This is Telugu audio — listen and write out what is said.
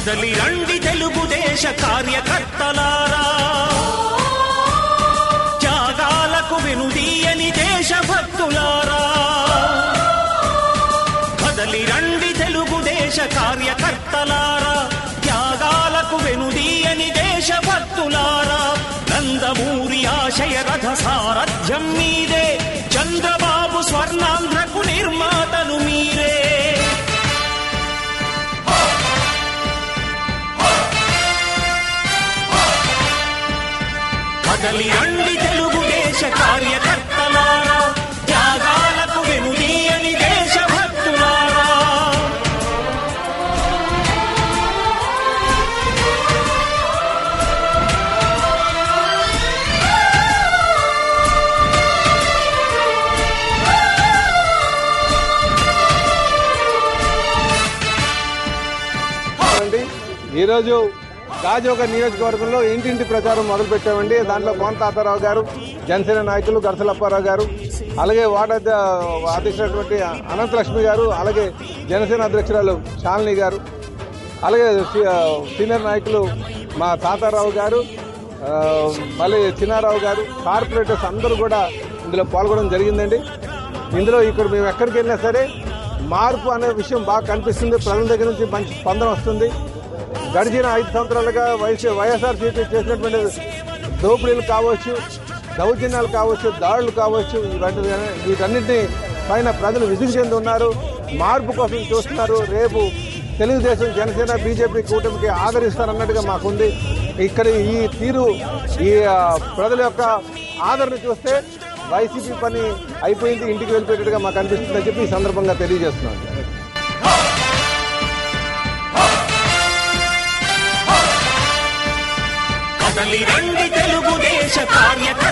కదలి రండి తెలుగుదేశ కార్యకర్తలారా త్యాగాలకు వెనుదీయని దేశభక్తులారా కదలి రండి తెలుగుదేశ కార్యకర్తలారా త్యాగాలకు వెనుదీయని దేశభక్తులారా నందమూరి ఆశయ రథ సారథ్యం మీదే చంద్రబాబు స్వర్ణాంధ్రకు నిర్మాతలు మీరే కదలి రండి తెలుగుదేశ కార్యకర్తలారా త్యాగాలకు వెనుదీయని దేశభక్తులారా అండి ఈరోజు గాజోగ నియోజకవర్గంలో ఇంటింటి ప్రచారం మొదలు పెట్టామండి దాంట్లో కోన తాతారావు గారు జనసేన నాయకులు గరసలప్పారావు గారు అలాగే వార్డు అధ్య- అధ్యక్షుడైనటువంటి అనంతలక్ష్మి గారు అలాగే జనసేన అధ్యక్షురాలు శాలిని గారు అలాగే సీ- సీనియర్ నాయకులు మా తాతారావు గారు ఆ, మళ్ళీ చిన్నారావు గారు కార్పొరేటర్స్ అందరూ కూడా ఇందులో పాల్గొనడం జరిగిందండి ఇందులో ఇక్కడ మేము ఎక్కడికి వెళ్ళినా సరే మార్పు అనే విషయం బాగా కనిపిస్తుంది ప్రజల దగ్గర నుంచి మంచి స్పందన వస్తుంది గడిచిన ఐదు సంవత్సరాలుగా వైఎస్ వైఎస్ఆర్సీపీ చేసినటువంటి దోపిడీలు కావచ్చు దౌర్జన్యాలు కావచ్చు దాడులు కావచ్చు ఇవన్నీ వీటన్నింటినీ పైన ప్రజలు విసుగు చెంది ఉన్నారు మార్పు కోసం చూస్తున్నారు రేపు తెలుగుదేశం జనసేన బీజేపీ కూటమికి ఆదరిస్తారన్నట్టుగా మాకుంది ఇక్కడ ఈ తీరు ఈ ఆ, ప్రజల యొక్క ఆదరణ చూస్తే వైసీపీ పని అయిపోయింది ఇంటికి వెళ్ళిపోయేట్టుగా మాకు అనిపిస్తుందని చెప్పి ఈ సందర్భంగా తెలియజేస్తున్నాను కదలి రండి తెలుగుదేశ కార్యకర్త